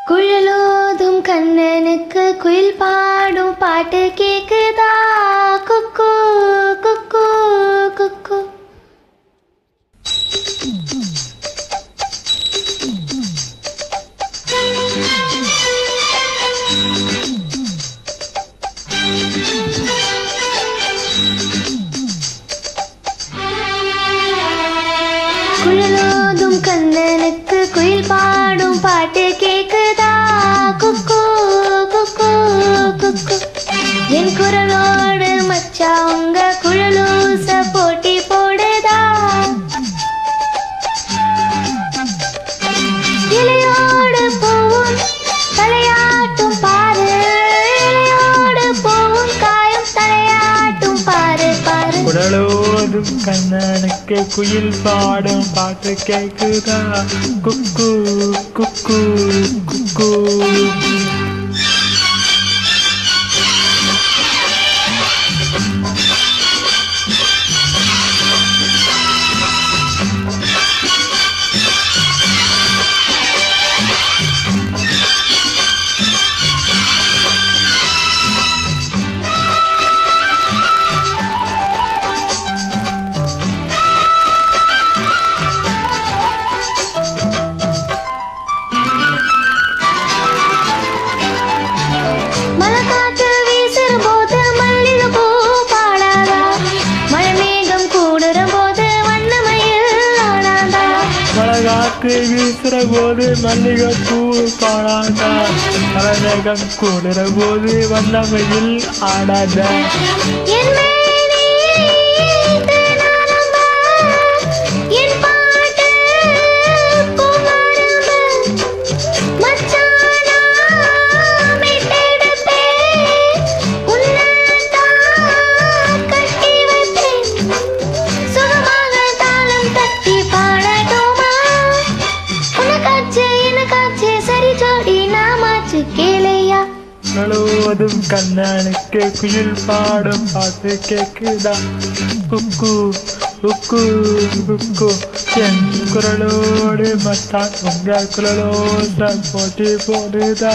குழலோதும் கண்ணனுக்கு குயில் பாடும் பாட்டு கேக்குதா குக்கு குக்கு குக்கு குழலோதும் கண்ணனுக்கு குயில் பாடும் பாட்டு கேக்குதா குக்கு குக்கு குக்கு என் குரலோடு மச்சா உங்க குழலூச போட்டி போடுதா இலையோடு பூவும் தலையாட்டும் பாரு இலையோடு பூவும் காயும் தலையாட்டும் பாரு பாரு குடலோதும் கண்ணனுக்கு குயில் பாடும் பாட்டு கேக்குதா குக்கு குக்கு குக்கு மழை காற்று வீசும் போது மல்லிகை பூ பாடாதா மழை மேகம் கூடுற போது வண்ணமயில் ஆடாதா மழகாத்து வீசுற போது மல்லிகை பூ பாடாதா மலநகம் கூடுற போது வண்ணமையில் ஆடாதா என் மேனி தேனாரம்பா, என் பாட்டு பூவாரம்பா. மச்சானா மீட்டெடுப்பேன், உன்னைத்தான் கட்டி வைப்பேன். சுகமாக தாளம் தட்டி பாடட்டுமா? உனக்காச்சு, எனக்காச்சு, சரி ஜோடி நாமாச்சு கேளையா குழலோதும் கண்ணனுக்கு குயில் பாடும் பாட்டு கேக்குதா குக்கு குக்கு குக்கு என் குரலோடு மத்தான் உங்க குரலோட போட்டி போடுதா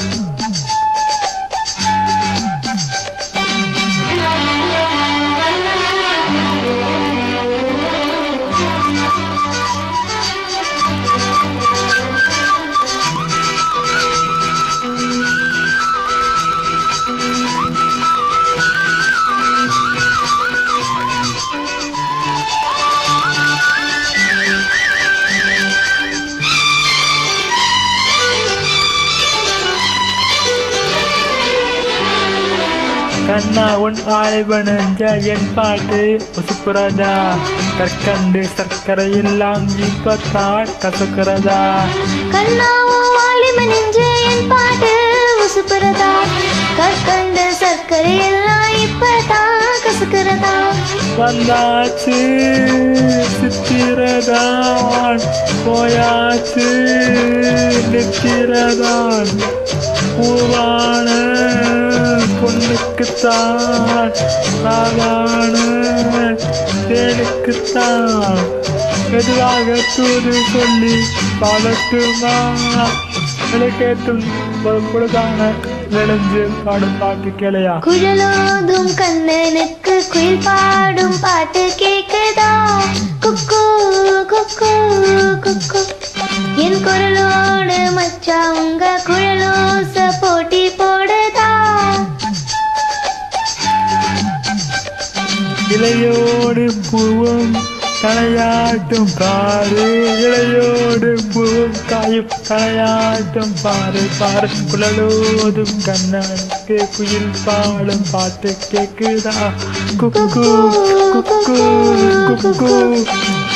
கண்ணா உன் ஆய்வனஞ்ச என் பாட்டு உசுப்புறதா கற்கண்டு சர்க்கரை எல்லாம் இப்பத்தான் கசக்கிறதா கண்ணாவும் வாலிப நெஞ்சு என் பாட்டு உசுப்புறதா கற்கண்ட சர்க்கரை எல்லாம் இப்பதான் கசுக்கிறதா வந்தாச்சு சித்திரதான் போயாச்சு நித்திரதான் பூவான பொண்ணுக்குத்தான் சாதான தேனுக்குத்தான் மெதுவாக தூது சொல்லி பாடட்டுமா விளக்கேற்றும் பொழுதான விளைஞ்சு பாடும் பாட்டு கேளையா குழலோதும் கண்ணனுக்கு குயில் பாடும் பாட்டு கேக்குதா குக்கு குக்கு குக்கு என் குரலோடு மச்சா உங்க குழலோச போட்டி போடுதா இளையோடு பூவும் தலையாட்டும் பாரு இளையோடு பூவும் காயும் தலையாட்டும் பாரு பாரு குழலோதும் கண்ணனுக்கு குயில் பாடும் பாட்டு கேக்குதா குக்கு குக்கு குக்கு